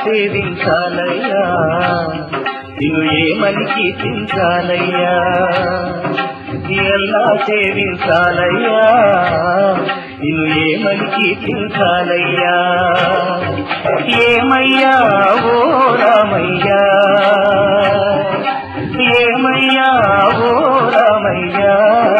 సేవించాలయ్యా నిన్ను ఏమని కీర్తించాలయ్యా ఎలా సేవించాలయ్యా నిన్ను ఏమని కీర్తించాలయ్యా ఏమయ్యా ఓ రామయ్యా ఏమయ్యా ఓ రామయ్యా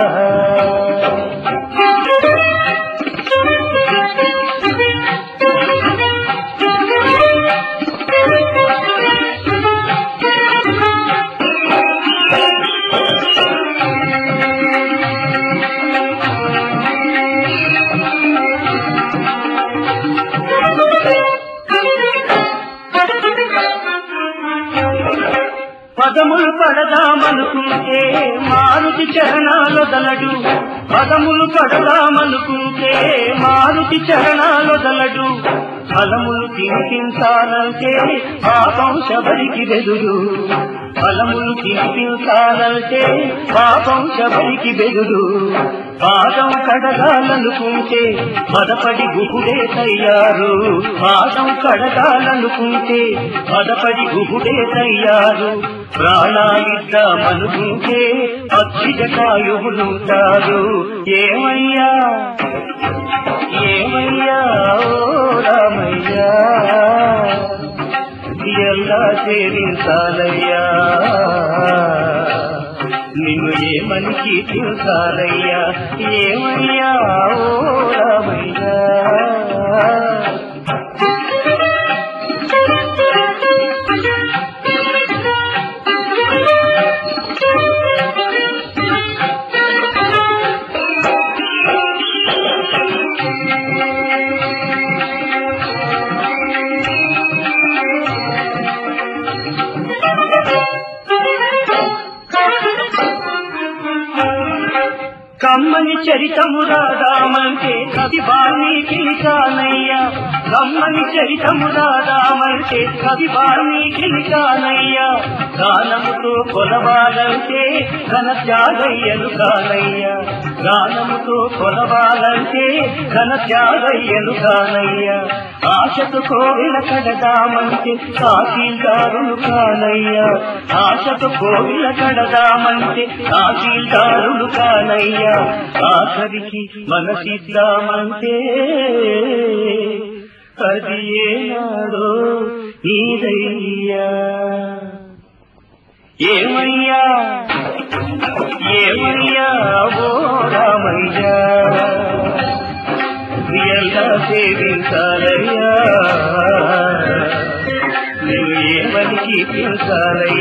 పదములు పడదామనుకుంటే మారుతి చరణాలొదలడు పదములు పడదామనుకుంటే మారుతి చరణాలొదలడు ఫలములు తినిపించాలంటే పాపం శబరికి బెదురు ఫలములు తినిపించాలంటే పాపం శబరికి బెదురు పాదం కడగాలనుకుంటే మదపడి గుహుడే తయ్యారు పాదం కడగాలనుకుంటే మదపడి గుహుడే తయ్యారు ప్రాణాలిద్దామనుకుంటే అక్షిజకాయువులుంటారు ఏమయ్యా ఏమయ్యా ఓ రామయ్యా ఎలా సేవించాలయ్యా నిన్ను ఏమని కీర్తించాలయ్యా ఏమయ్యా ఓ రామయ్యా కమ్మని చరితము రాదామంటే కవి వాల్మీకి కానయ్యా కమ్మని చరితము రాదామంటే కవి వాల్మీకి కానయ్యా గానముతో కొలవాలంటే ఘన త్యాగయ్యలు కానయ్యా గానముతో కొలవాలంటే ఘన త్యాగయ్యలు కానయ్యా ఆశతో కోవిల కడదామంటే తహసీల్దారులు కానయ్యా ఆశతో కోవిల కడదామంటే తహసీల్దారులు కానయ్యా ఆఖరికి మనసిద్దామంటే అది ఏనాడో నీదయ్యా ఏమయ్యా ఏమయ్యా ఓ రామయ్యా ఎలా సేవించాలయ్యా నువ్వు ఏమని కీర్తించాలయ్యా